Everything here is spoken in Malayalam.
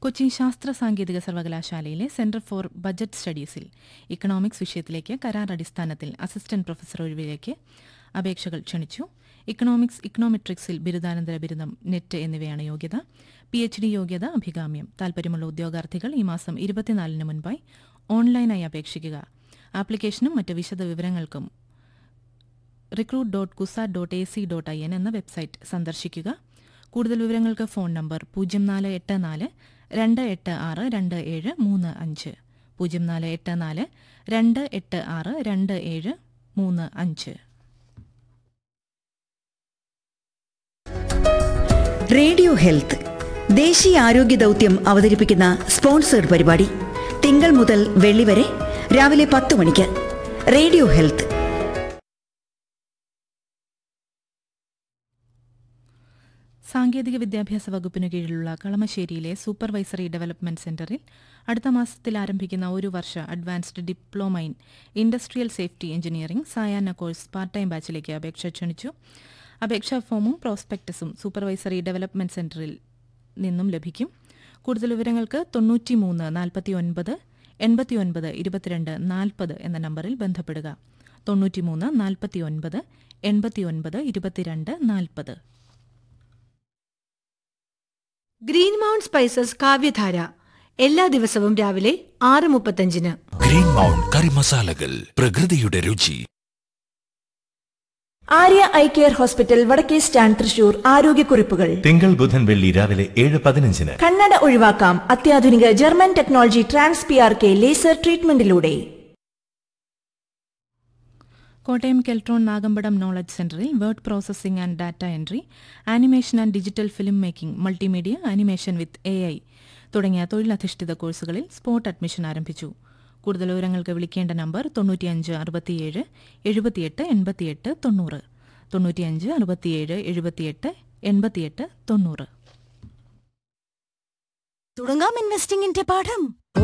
കൊച്ചി ശാസ്ത്ര സാങ്കേതിക സർവകലാശാലയിലെ സെന്റർ ഫോർ ബജറ്റ് സ്റ്റഡീസിൽ ഇക്കണോമിക്സ് വിഷയത്തിലേക്ക് കരാർ അടിസ്ഥാനത്തിൽ അസിസ്റ്റന്റ് പ്രൊഫസർ ഒഴിവിലേക്ക് അപേക്ഷകൾ ക്ഷണിച്ചു ഇക്കണോമിക്സ് ഇക്കണോമെട്രിക്സിൽ ബിരുദാനന്തര ബിരുദം നെറ്റ് എന്നിവയാണ് യോഗ്യത പി എച്ച് ഡി യോഗ്യത അഭികാമ്യം താൽപര്യമുള്ള ഉദ്യോഗാർത്ഥികൾ ഈ മാസം ഇരുപത്തിനാലിന് മുൻപായി ഓൺലൈനായി അപേക്ഷിക്കുക ആപ്ലിക്കേഷനും മറ്റ് വിശദ വിവരങ്ങൾക്കും റിക്രൂട്ട് ഡോട്ട് കുസ dot A C dot I N എന്ന വെബ്സൈറ്റ് സന്ദർശിക്കുക കൂടുതൽ വിവരങ്ങൾക്ക് ഫോൺ നമ്പർ പൂജ്യം നാല് എട്ട് നാല് രണ്ട് എട്ട് ആറ് രണ്ട് ഏഴ് മൂന്ന് അഞ്ച് പൂജ്യം നാല് എട്ട് നാല് രണ്ട് എട്ട് ആറ് രണ്ട് ഏഴ് മൂന്ന് അഞ്ച് റേഡിയോ ഹെൽത്ത് ദേശീയ ആരോഗ്യ ദൗത്യം അവതരിപ്പിക്കുന്ന സ്പോൺസേഡ് പരിപാടി തിങ്കൾ മുതൽ വെള്ളി വരെ രാവിലെ പത്ത് മണിക്ക് റേഡിയോ ഹെൽത്ത് സാങ്കേതിക വിദ്യാഭ്യാസ വകുപ്പിനു കീഴിലുള്ള കളമശ്ശേരിയിലെ സൂപ്പർവൈസറി ഡെവലപ്മെന്റ് സെന്ററിൽ അടുത്ത മാസത്തിൽ ആരംഭിക്കുന്ന ഒരു വർഷ advanced diploma in industrial safety engineering സായാഹ്ന കോഴ്സ് പാർട്ട് ടൈം ബാച്ചിലേക്ക് അപേക്ഷ ക്ഷണിച്ചു അപേക്ഷാ ഫോമും പ്രോസ്പെക്ടസും സൂപ്പർവൈസറി ഡെവലപ്മെന്റ് സെന്ററിൽ നിന്നും ലഭിക്കും കൂടുതൽ വിവരങ്ങൾക്ക് തൊണ്ണൂറ്റിമൂന്ന് നാൽപ്പത്തി ഒൻപത് എൺപത്തി ഒൻപത് ഇരുപത്തിരണ്ട് നാൽപ്പത് എന്ന നമ്പറിൽ ബന്ധപ്പെടുക തൊണ്ണൂറ്റിമൂന്ന് നാൽപ്പത്തി ഒൻപത് എൺപത്തി ഒൻപത് ഇരുപത്തിരണ്ട് നാൽപ്പത് ഗ്രീൻ മൗണ്ട് സ്പൈസസ് കാവ്യധാര എല്ലാ ദിവസവും രാവിലെ ആറ് മുപ്പത്തഞ്ചിന് ഗ്രീൻ മൗണ്ട് കറി മസാലകൾ പ്രകൃതിയുടെ രുചി ആര്യ ഐ കെയർ ഹോസ്പിറ്റൽ വടക്കേ സ്റ്റാൻഡ് തൃശൂർ ആരോഗ്യക്കുറിപ്പുകൾ തിങ്കൾ ബുധൻ വെള്ളി രാവിലെ ഏഴ് പതിനഞ്ചിന് കണ്ണട ഒഴിവാക്കാം അത്യാധുനിക German technology trans P R K laser ട്രീറ്റ്മെന്റിലൂടെ കോട്ടയം കെൽട്രോൺ നാഗമ്പടം നോളജ് സെന്ററിൽ word processing and data entry animation and digital film making multimedia animation with A I തുടങ്ങിയ തൊഴിലധിഷ്ഠിത കോഴ്സുകളിൽ സ്പോട്ട് അഡ്മിഷൻ ആരംഭിച്ചു കൂടുതൽ വിവരങ്ങൾക്ക് വിളിക്കേണ്ട നമ്പർ തൊണ്ണൂറ്റിയഞ്ച് അറുപത്തിയേഴ് എഴുപത്തിയെട്ട് എൺപത്തിയെട്ട് തൊണ്ണൂറ് തൊണ്ണൂറ്റിയഞ്ച് അറുപത്തിയേഴ് എഴുപത്തിയെട്ട് എൺപത്തിയെട്ട് തൊണ്ണൂറ് തുടങ്ങാം ഇൻവെസ്റ്റിംഗിന്റെ പാഠം